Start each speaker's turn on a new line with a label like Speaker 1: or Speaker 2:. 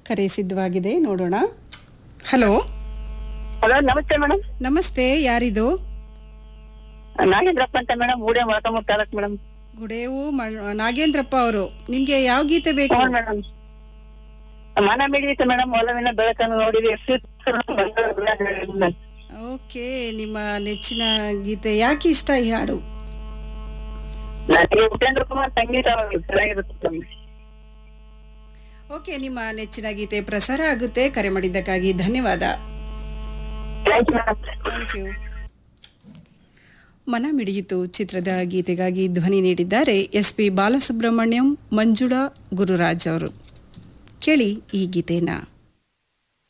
Speaker 1: ಕರೆ ಸಿದ್ಧವಾಗಿದೆ ನೋಡೋಣ ಹಲೋ
Speaker 2: ಹಲೋ ನಮಸ್ತೆ ಮೇಡಮ್
Speaker 1: ನಮಸ್ತೆ ಯಾರಿದು
Speaker 2: ನಾಗೇಂದ್ರಪ್ಪ ಅಂತ ಮೇಡಮ್ ಊಡೇ ಮೊಳಕಮೂರ್ ತಾಲೂಕ್ ಮೇಡಮ್
Speaker 1: ಗುಡೇವು ಮ- ನಾಗೇಂದ್ರಪ್ಪ ಅವರು ನಿಮ್ಗೆ ಯಾವ ಗೀತೆ ಬೇಕು
Speaker 2: ಹ್ಞೂ ಮೇಡಮ್ ಮನ ಮಿಡಿಯಿತು ಮೇಡಮ್ ಒಲವಿನ ಬೆಳಕನ್ನು ನೋಡಿದೆ ಎಷ್ಟು
Speaker 1: ಓಕೆ ನಿಮ್ಮ ನೆಚ್ಚಿನ ಗೀತೆ ಯಾಕೆ ಇಷ್ಟ ಈ ಹಾಡು
Speaker 2: ನನಗೆ ಉಪೇಂದ್ರ ಕುಮಾರ್ ಸಂಗೀತ ಚೆನ್ನಾಗಿರುತ್ತೆ ಮೇಡಮ್
Speaker 1: ಓಕೆ ನಿಮ್ಮ ನೆಚ್ಚಿನ ಗೀತೆ ಪ್ರಸಾರ ಆಗುತ್ತೆ ಕರೆ ಮಾಡಿದ್ದಕ್ಕಾಗಿ ಧನ್ಯವಾದ
Speaker 2: thank you madam
Speaker 1: thank you ಮನ ಮಿಡಿಯಿತು ಚಿತ್ರದ ಗೀತೆಗಾಗಿ ಧ್ವನಿ ನೀಡಿದ್ದಾರೆ ಎಸ್ ಪಿ ಬಾಲಸುಬ್ರಹ್ಮಣ್ಯಂ ಮಂಜುಳಾ ಗುರುರಾಜ್ ಅವರು ಕೇಳಿ ಈ ಗೀತೆನ